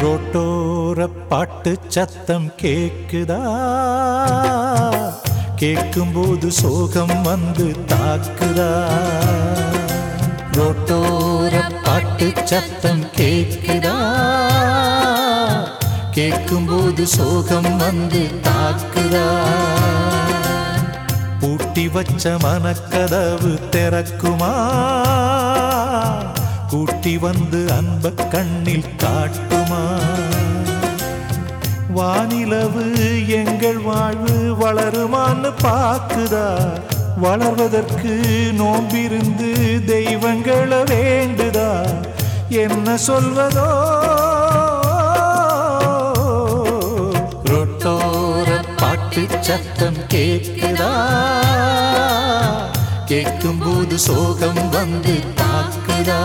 ரோட்டோர பாட்டு சத்தம் கேக்குதா கேட்கும்போது சோகம் வந்து தாக்குதா ரோட்டோர பாட்டு சத்தம் கேக்குதா கேட்கும்போது சோகம் வந்து தாக்குதா பூட்டி வச்ச மனக்கதவு திறக்குமா கூட்டி வந்து அன்ப கண்ணில் காட்டுமா வானிலவு எங்கள் வாழ்வு வளருமான்னு பாக்குதா வளர்வதற்கு நோம்பிருந்து தெய்வங்களை வேண்டுதா என்ன சொல்வதோ ரொட்டோர பாட்டு சத்தம் கேட்குதா கேட்கும்போது சோகம் வந்து தாக்குதா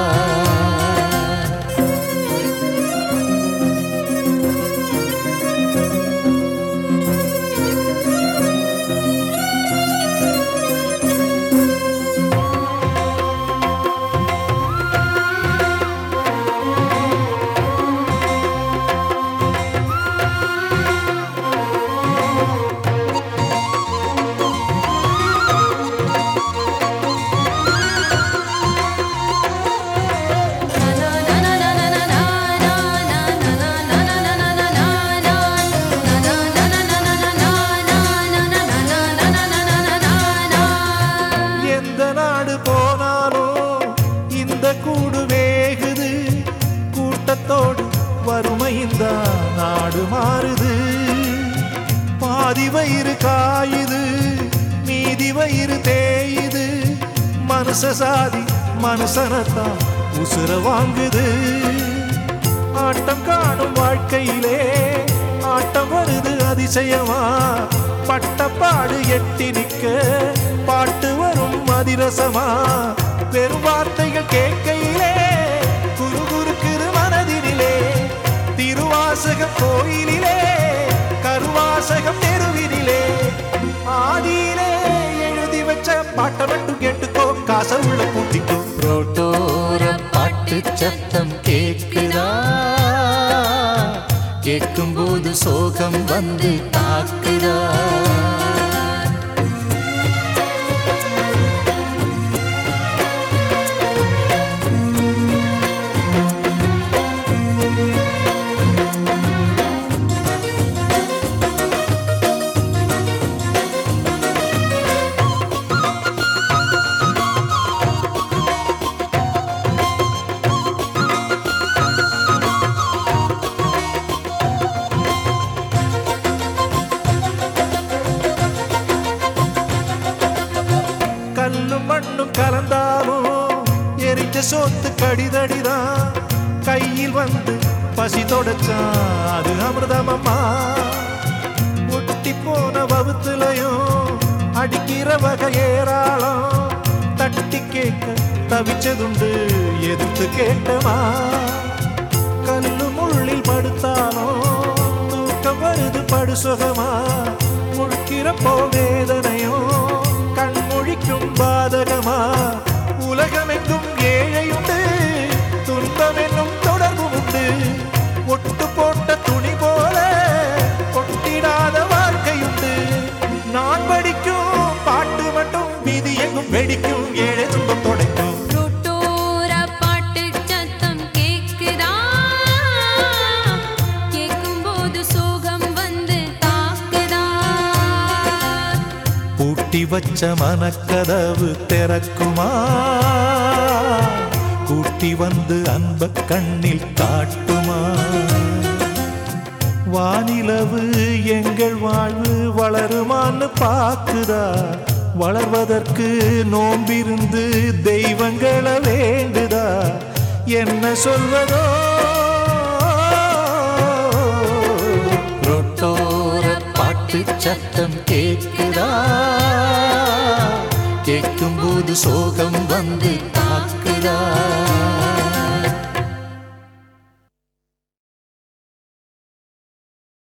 எந்த நாடு போனாலும் இந்த கூடு வேகுது கூட்டத்தோடு வறுமையின் தான் நாடு மாறுது பாதி வயிறு காயுது மீதி வயிறு தேயுது மனுஷ சாதி மனுஷனத்தான் உசுர வாங்குது ஆட்டம் காணும் வாழ்க்கையிலே ஆட்டம் வருது அதிசயமா பட்டப்பாடு எட்டி நிக்க பாட்டு வரும் அதிரசமா வெறும் வார்த்தைகள் கேட்கையிலே குரு குறுக்குது மனதினிலே திருவாசகம் கோயிலிலே கருவாசகம் தெருவினிலே ஆதியிலே எழுதி வச்ச பாட்டை மட்டும் கேட்டுக்கோ காசை உள்ள பூட்டிக்கோ ரோட்டோர பாட்டு சத்தம் கேக்குதா கேட்கும்போது சோகம் வந்து தாக்குதா கல்லும் மண்ணும் கலந்தாலும் எரிஞ்ச சோத்து கடிதடிதான் கையில் வந்து பசி தொடச்சான் அது அமிர்தமம்மா ஒட்டி போன வகுத்துலையும் அடிக்கிற வகை ஏராளம் தட்டி கேட்க தவிச்சதுண்டு எதிர்த்து கேட்டமா கல்லு முள்ளில் படுத்தாலும் தூக்கம் வருது படு சுகமா முழுக்கிறப்போ வேதனையும் கண் முழிக்கும் பாதகமா உலகமெங்கும் ஏழையுண்டு துன்பம் என்னும் தொடர்பு உண்டு ஒட்டு போட்ட துணி போல ஒட்டிடாத வாழ்க்கையுண்டு நான் படிக்கும் பாட்டு மட்டும் விதி எங்கும் வெடிக்கும் ஏழை துன்பம் தொடைக்கும் ரோட்டோர பாட்டு சத்தம் கேக்குதா கேட்கும்போது சோகம் வந்து தாக்குதா பூட்டி வச்ச மனக்கதவு திறக்குமா கூட்டி வந்து அன்ப கண்ணில் காட்டுமா வானிலவு எங்கள் வாழ்வு வளருமான்னு பாக்குதா வளர்வதற்கு நோம்பிருந்து தெய்வங்களை வேண்டுதா என்ன சொல்வதோ ரொட்டோர பாட்டு சத்தம் கேட்குதா கேட்கும்போது சோகம் வந்து தாக்குதா